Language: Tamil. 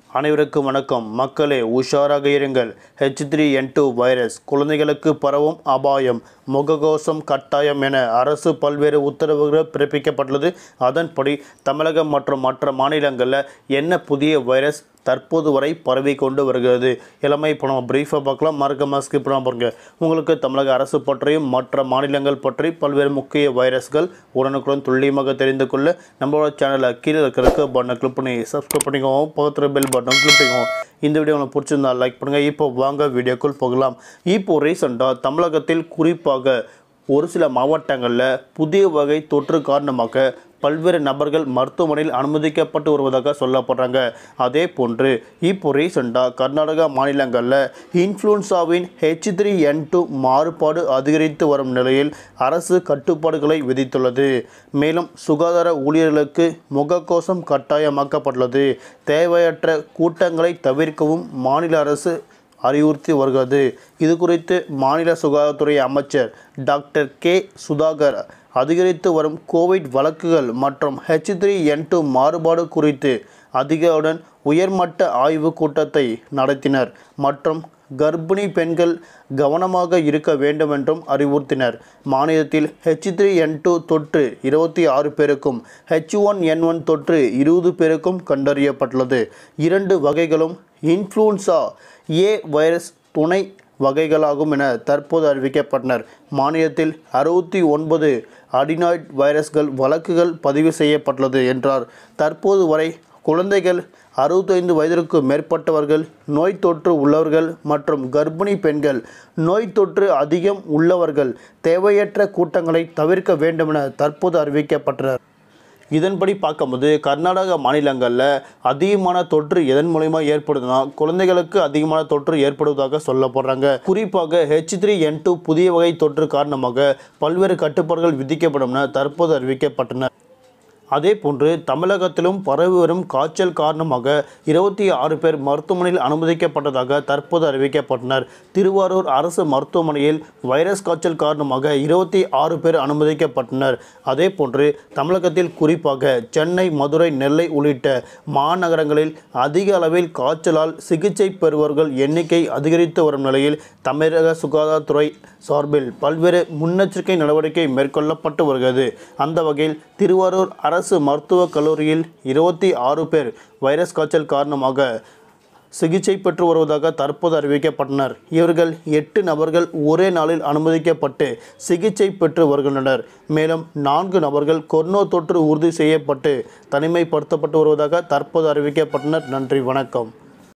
அனைவருக்கும் வணக்கம் மக்களே உஷாராக இருங்கள் H three N two virus குழந்தைகளுக்கு பரவும் அபாயம் முகக்கவசம் கட்டாயம் என அரசு பல்வேறு உத்தரவுகள் பிறப்பிக்கப்பட்டுள்ளது அதன்படி தமிழகம் மற்றும் மற்ற மாநிலங்களில் என்ன புதிய வைரஸ் தற்போது வரை பரவி கொண்டு வருகிறது எல்லாமே இப்போ நம்ம பிரீஃபாக பார்க்கலாம் மறக்காம ஸ்கிப் பண்ணாம பாருங்க உங்களுக்கு தமிழக அரசு பற்றியும் மற்ற மாநிலங்கள் பற்றி பல்வேறு முக்கிய வைரஸ்கள் உடனுக்குடன் துல்லியமாக தெரிந்து கொள்ள நம்மளோட சேனலை கீழே இருக்கிறதுக்கு பட்டனை கிளிக் பண்ணி சப்ஸ்கிரைப் பண்ணிக்கோங்க பக்கத்தில் பெல் பட்டன் கிளிக் பண்ணிக்கோங்க இந்த வீடியோ உங்களுக்கு பிடிச்சிருந்தா லைக் பண்ணுங்கள் இப்போ வாங்க வீடியோக்குள் போகலாம் இப்போ ரீசெண்டாக தமிழகத்தில் குறிப்பாக ஒரு சில மாவட்டங்களில் புதிய வகை தொற்று காரணமாக பல்வேறு நபர்கள் மருத்துவமனையில் அனுமதிக்கப்பட்டு வருவதாக சொல்லப்படுறாங்க அதே போன்று இப்போ ரீசெண்டாக கர்நாடகா மாநிலங்களில் இன்ஃப்ளூன்சாவின் ஹெச் த்ரீ என் டூ மாறுபாடு அதிகரித்து வரும் நிலையில் அரசு கட்டுப்பாடுகளை விதித்துள்ளது மேலும் சுகாதார ஊழியர்களுக்கு முகக்கோசம் கட்டாயமாக்கப்பட்டுள்ளது தேவையற்ற கூட்டங்களை தவிர்க்கவும் மாநில அரசு அறிவுறுத்தி வருகிறது இது குறித்து மாநில சுகாதாரத்துறை அமைச்சர் டாக்டர் கே சுதாகர் அதிகரித்து வரும் கோவிட் வழக்குகள் மற்றும் ஹெச் த்ரீ என் டூ மாறுபாடு குறித்து அதிகாரியுடன் உயர்மட்ட ஆய்வு கூட்டத்தை நடத்தினர் மற்றும் கர்ப்பிணி பெண்கள் கவனமாக இருக்க வேண்டும் என்றும் அறிவுறுத்தினர் மாநிலத்தில் ஹெச் த்ரீ என் டூ தொற்று இருபத்தி ஆறு பேருக்கும் ஹெச் ஒன் என் ஒன் தொற்று இருபது பேருக்கும் கண்டறியப்பட்டுள்ளது இரண்டு வகைகளும் இன்ஃப்ளூன்சா ஏ வைரஸ் துணை வகைகளாகும் என தற்போது அறிவிக்கப்பட்டனர் மாநிலத்தில் அறுபத்தி ஒன்பது அடினாய்ட் வைரஸ்கள் வழக்குகள் பதிவு செய்யப்பட்டுள்ளது என்றார் தற்போது வரை குழந்தைகள் அறுபத்தைந்து வயதிற்கு மேற்பட்டவர்கள் நோய் தொற்று உள்ளவர்கள் மற்றும் கர்ப்பிணி பெண்கள் நோய் தொற்று அதிகம் உள்ளவர்கள் தேவையற்ற கூட்டங்களை தவிர்க்க வேண்டுமென தற்போது அறிவிக்கப்பட்டனர் இதன்படி பார்க்கும்போது கர்நாடக மாநிலங்களில் அதிகமான தொற்று எதன் மூலயமா ஏற்படுதுன்னா குழந்தைகளுக்கு அதிகமான தொற்று ஏற்படுவதாக சொல்லப்படுறாங்க குறிப்பாக ஹெச் த்ரீ என் டூ புதிய வகை தொற்று காரணமாக பல்வேறு கட்டுப்பாடுகள் விதிக்கப்படும் என தற்போது அறிவிக்கப்பட்டன அதே போன்று தமிழகத்திலும் பரவி வரும் காய்ச்சல் காரணமாக இருபத்தி ஆறு பேர் மருத்துவமனையில் அனுமதிக்கப்பட்டதாக தற்போது அறிவிக்கப்பட்டனர் திருவாரூர் அரசு மருத்துவமனையில் வைரஸ் காய்ச்சல் காரணமாக இருபத்தி ஆறு பேர் அனுமதிக்கப்பட்டனர் அதே போன்று தமிழகத்தில் குறிப்பாக சென்னை மதுரை நெல்லை உள்ளிட்ட மாநகரங்களில் அதிக அளவில் காய்ச்சலால் சிகிச்சை பெறுபவர்கள் எண்ணிக்கை அதிகரித்து வரும் நிலையில் தமிழக சுகாதாரத்துறை சார்பில் பல்வேறு முன்னெச்சரிக்கை நடவடிக்கை மேற்கொள்ளப்பட்டு வருகிறது அந்த வகையில் திருவாரூர் அரசு மருத்துவக் கல்லூரியில் இருபத்தி ஆறு பேர் வைரஸ் காய்ச்சல் காரணமாக சிகிச்சை பெற்று வருவதாக தற்போது அறிவிக்கப்பட்டனர் இவர்கள் எட்டு நபர்கள் ஒரே நாளில் அனுமதிக்கப்பட்டு சிகிச்சை பெற்று வருகின்றனர் மேலும் நான்கு நபர்கள் கொரோனா தொற்று உறுதி செய்யப்பட்டு தனிமைப்படுத்தப்பட்டு வருவதாக தற்போது அறிவிக்கப்பட்டனர் நன்றி வணக்கம்